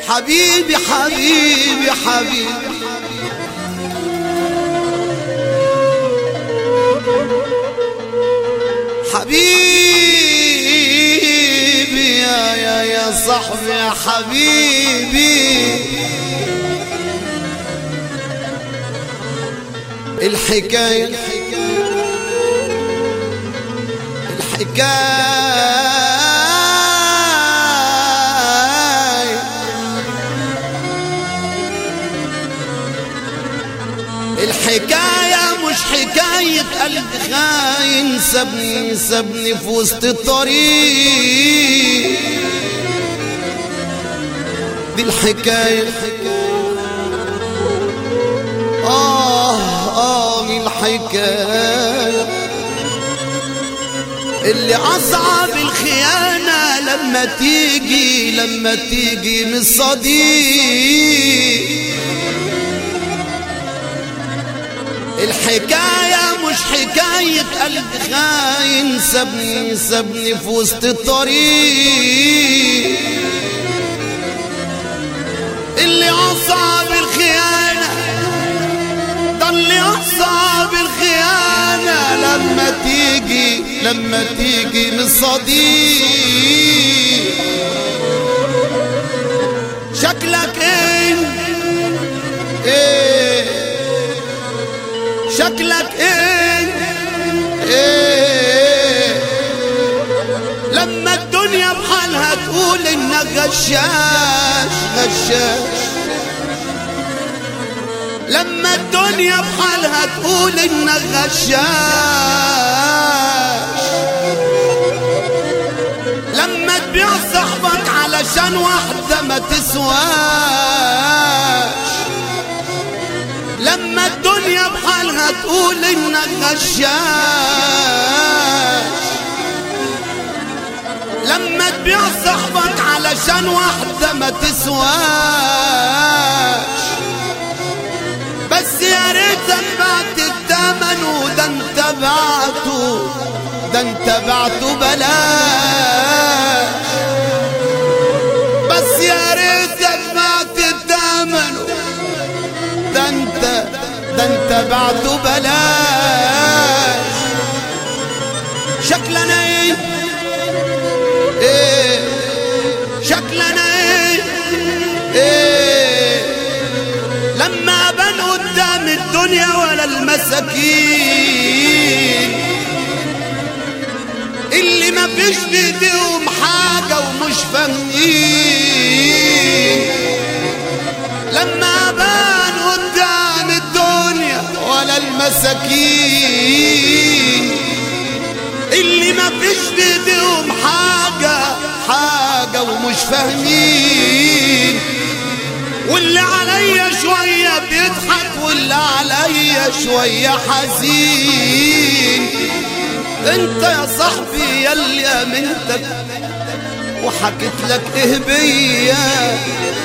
حبيبي حبيبي حبيبي حبيبي يا يا يا صاحبي يا حبيبي الحكاية الحكاية الحكاية مش حكاية قلب خاين سابني سابني في وسط الطريق دي الحكاية آه آه دي الحكاية اللي أصعب الخيانة لما تيجي لما تيجي من الصديق الحكاية مش حكاية قلب خاين سابني سابني في وسط الطريق اللي أصعب الخيانة ده اللي أصعب الخيانة لما تيجي لما تيجي من صديق شكلك ايه ايه شكلك ايه ايه لما الدنيا بحالها تقول انك غشاش غشاش لما الدنيا بحالها تقول انك غشاش لما تبيع صاحبك علشان واحدة ما تسواش لما الدنيا بحالها تقول انك غشاش لما تبيع صاحبك علشان واحدة ما تسواش بس يا ريتك بعت التمن وده انت بعته ده انت بعته بلاش بس يا ريتك بعت التمن ده انت ده انت بعته بلاش شكلنا ايه ايه شكلنا ايه ايه لما بان قدام الدنيا ولا المساكين اللي ما فيش بايديهم حاجة ومش فاهمين لما بان قدام الدنيا ولا المساكين اللي ما فيش بايديهم حاجة حاجة ومش فاهمين واللي عليا شوية بيضحك واللي عليا شوية حزين انت يا صاحبي يلي امنتك وحكيت لك ايه بيا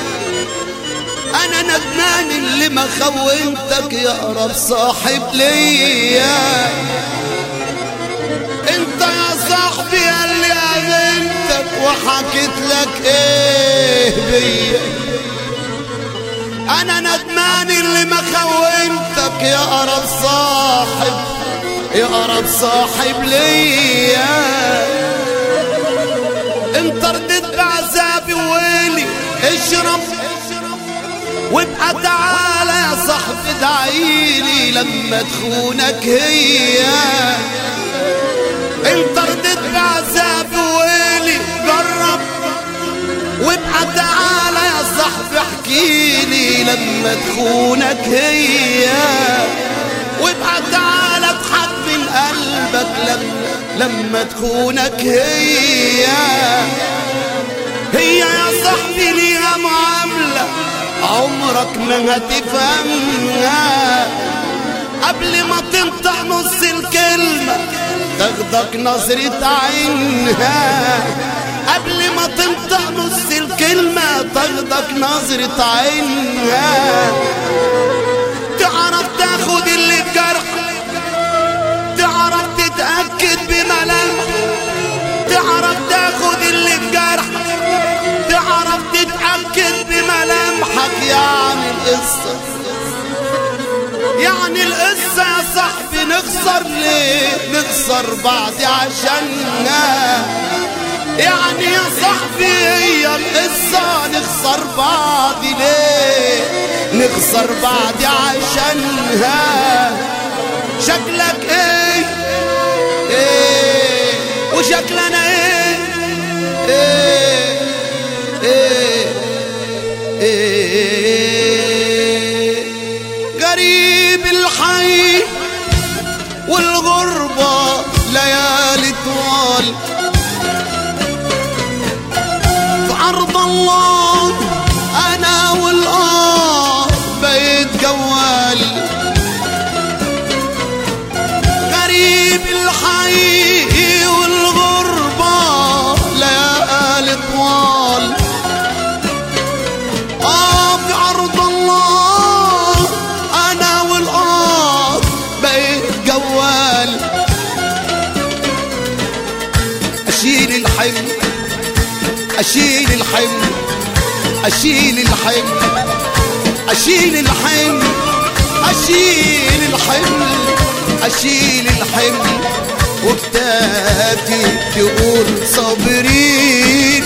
انا ندمان اللي ما خونتك يا اقرب صاحب ليا انت يا صاحبي اللي امنتك وحكيت لك ايه بيا انا ندمان اللي ما خونتك يا اقرب صاحب يا اقرب صاحب ليا انت رديت بعذابي وويلي اشرب وابقى تعالى يا صاحبي ادعيلي لما تخونك هي انت رديت بعذابي وويلي جرب وابقى تعالى يا صاحبي احكيلي لما تخونك هي وابقى تعالى اضحك من قلبك لما لما تخونك هي هي يا صاحبي ليها معاملة عمرك ما هتفهمها قبل ما تنطق نص الكلمة تاخدك نظرة عينها قبل ما تنطق نص الكلمة تاخدك نظرة عينها تعرف تاخد اللي بجرحك تعرف تتأكد بملامحك تعرف تاخد اللي بجرحك تعرف تتأكد بملامحك يعني القصة يا صاحبي نخسر ليه نخسر بعض عشانها يعني يا صاحبي هي القصة نخسر بعض ليه نخسر بعض عشانها شكلك ايه ايه وشكلنا ايه ايه ايه ايه غريب الحي والغربة ليالي طوال في عرض الله انا والاه بيت جوال غريب الحي والغربة ليالي طوال آه في عرض الله أنا والآه بقيت جوال أشيل الحمل أشيل الحمل أشيل الحمل أشيل الحمل أشيل الحمل أشيل الحمل وكتابتي تقول صابرين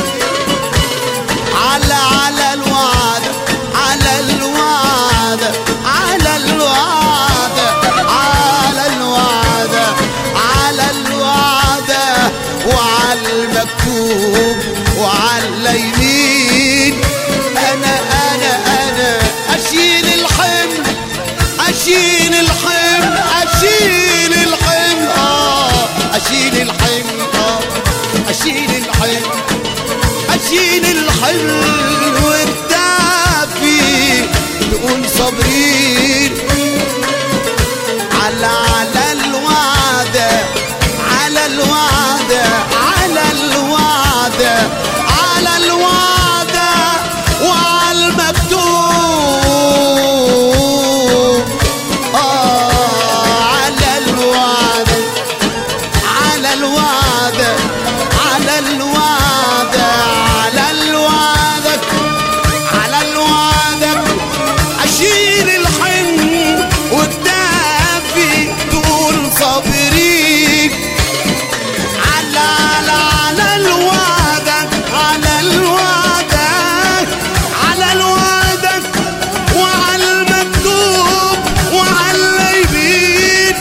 على على الوعد على الوعد على الوعد على الوعد على الوعد وعلى المكتوب وعلى اليمين انا انا انا اشيل الحمل اشيل الحمل اشيل الحمل اه اشيل الحمل اه اشيل الحمل اشيل الحمل واكتفي تقول صابرين على على الوعد على الوعد على الوعد على الوعد وعلى المكتوب آه على الوعد على الوعد على الوعد على الوعد على الوعد اشيل الحمل والدافي تقول صابرين على على على الوعد على الوعد على الوعد وعلى المكتوب وعلى اليمين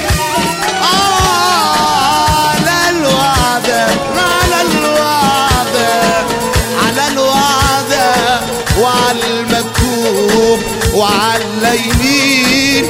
على الوعد على الوعد على الوعد وعلى المكتوب وعلى اليمين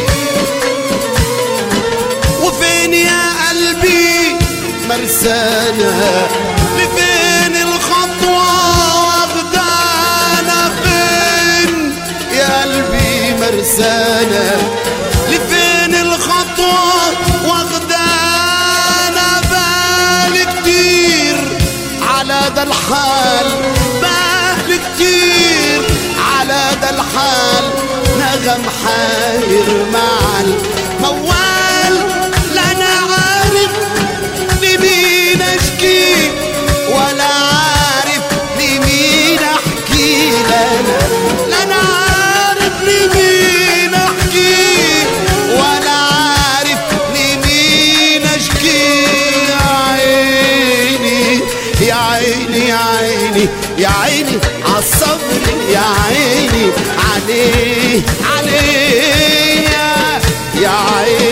وفين يا قلبي مرسانا لفين الخطوة واخدانا فين يا قلبي مرسانا لفين الخطوة واخدانا بالي كتير على ده الحال بالي كتير على ده الحال نغم حاير مع الموال لا انا عارف لمين اشكي ولا عارف لمين احكي لنا لا انا عارف لمين احكي ولا عارف لمين اشكي يا عيني يا عيني يا عيني يا عيني عالصبر يا عيني عليه عليه يا- يا عيني